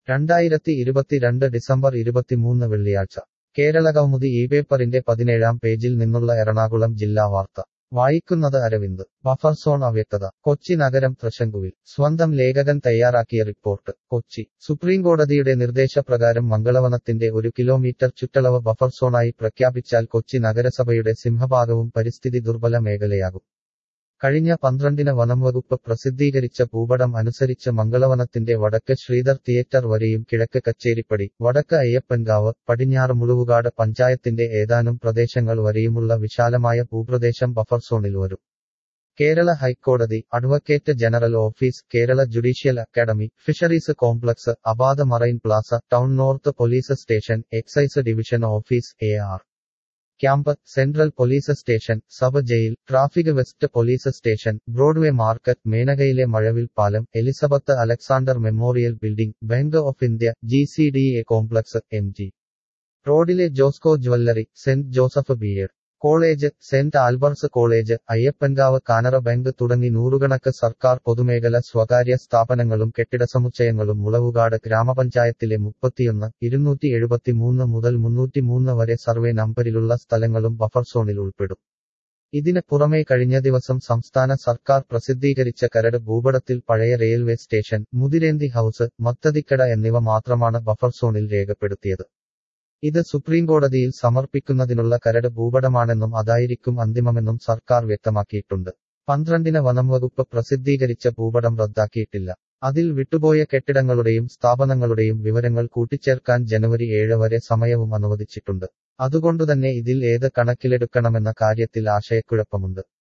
രണ്ടായിരത്തി ഇരുപത്തിരണ്ട് ഡിസംബർ ഇരുപത്തിമൂന്ന് വെള്ളിയാഴ്ച കേരളകൗമുദി ഈ പേപ്പറിന്റെ പതിനേഴാം പേജിൽ നിന്നുള്ള എറണാകുളം ജില്ലാ വാർത്ത വായിക്കുന്നത് അരവിന്ദ് ബഫർ സോൺ അവ്യക്തത കൊച്ചി നഗരം ത്രശങ്കുവിൽ സ്വന്തം ലേഖകൻ തയ്യാറാക്കിയ റിപ്പോർട്ട് കൊച്ചി സുപ്രീംകോടതിയുടെ നിർദ്ദേശപ്രകാരം മംഗളവനത്തിന്റെ ഒരു കിലോമീറ്റർ ചുറ്റളവ് ബഫർ സോണായി പ്രഖ്യാപിച്ചാൽ കൊച്ചി നഗരസഭയുടെ സിംഹഭാഗവും പരിസ്ഥിതി ദുർബല മേഖലയാകും കഴിഞ്ഞ പന്ത്രണ്ടിന് വനംവകുപ്പ് പ്രസിദ്ധീകരിച്ച ഭൂപടം അനുസരിച്ച് മംഗളവനത്തിന്റെ വടക്ക് ശ്രീധർ തിയേറ്റർ വരെയും കിഴക്ക് കച്ചേരിപ്പടി വടക്ക് അയ്യപ്പൻകാവ് പടിഞ്ഞാറ് മുഴുവുകാട് പഞ്ചായത്തിന്റെ ഏതാനും പ്രദേശങ്ങൾ വരെയുമുള്ള വിശാലമായ ഭൂപ്രദേശം ബഫർ സോണിൽ വരും കേരള ഹൈക്കോടതി advocate general office Kerala judicial academy fisheries complex Abad marine plaza town north police station excise division office A R camp central police station sub jail traffic west police station Broadway market മേനകയിലെ മഴവിൽ പാലം Elizabeth Alexander memorial building Bank of India G C D A complex M G റോഡിലെ Josco jewellery Saint Joseph B Ed college Saint Albert's college Ayyappankavu Canara bank തുടങ്ങി നൂറുകണക്ക് സർക്കാർ പൊതുമേഖല സ്വകാര്യ സ്ഥാപനങ്ങളും കെട്ടിട സമുച്ചയങ്ങളും മുളവുകാട് ഗ്രാമപഞ്ചായത്തിലെ മുപ്പത്തിയൊന്ന് ഇരുന്നൂറ്റി എഴുപത്തിമൂന്ന് മുതൽ മുന്നൂറ്റിമൂന്ന് വരെ സർവേ നമ്പരിലുള്ള സ്ഥലങ്ങളും ബഫർ സോണിൽ ഉൾപ്പെടും ഇതിന് പുറമെ കഴിഞ്ഞ ദിവസം സംസ്ഥാന സർക്കാർ പ്രസിദ്ധീകരിച്ച കരട് ഭൂപടത്തിൽ പഴയ റെയിൽവേ സ്റ്റേഷൻ മുതിരേന്തി ഹൌസ് മത്തതിക്കട എന്നിവ മാത്രമാണ് ബഫർ സോണിൽ രേഖപ്പെടുത്തിയത് ഇത് സുപ്രീംകോടതിയിൽ സമർപ്പിക്കുന്നതിനുള്ള കരട് ഭൂപടമാണെന്നും അതായിരിക്കും അന്തിമമെന്നും സർക്കാർ വ്യക്തമാക്കിയിട്ടുണ്ട് പന്ത്രണ്ടിന് വനംവകുപ്പ് പ്രസിദ്ധീകരിച്ച ഭൂപടം റദ്ദാക്കിയിട്ടില്ല അതിൽ വിട്ടുപോയ കെട്ടിടങ്ങളുടെയും സ്ഥാപനങ്ങളുടെയും വിവരങ്ങൾ കൂട്ടിച്ചേർക്കാൻ ജനുവരി ഏഴ് വരെ സമയവും അനുവദിച്ചിട്ടുണ്ട് അതുകൊണ്ടുതന്നെ ഇതിൽ ഏത് കണക്കിലെടുക്കണമെന്ന കാര്യത്തിൽ ആശയക്കുഴപ്പമുണ്ട്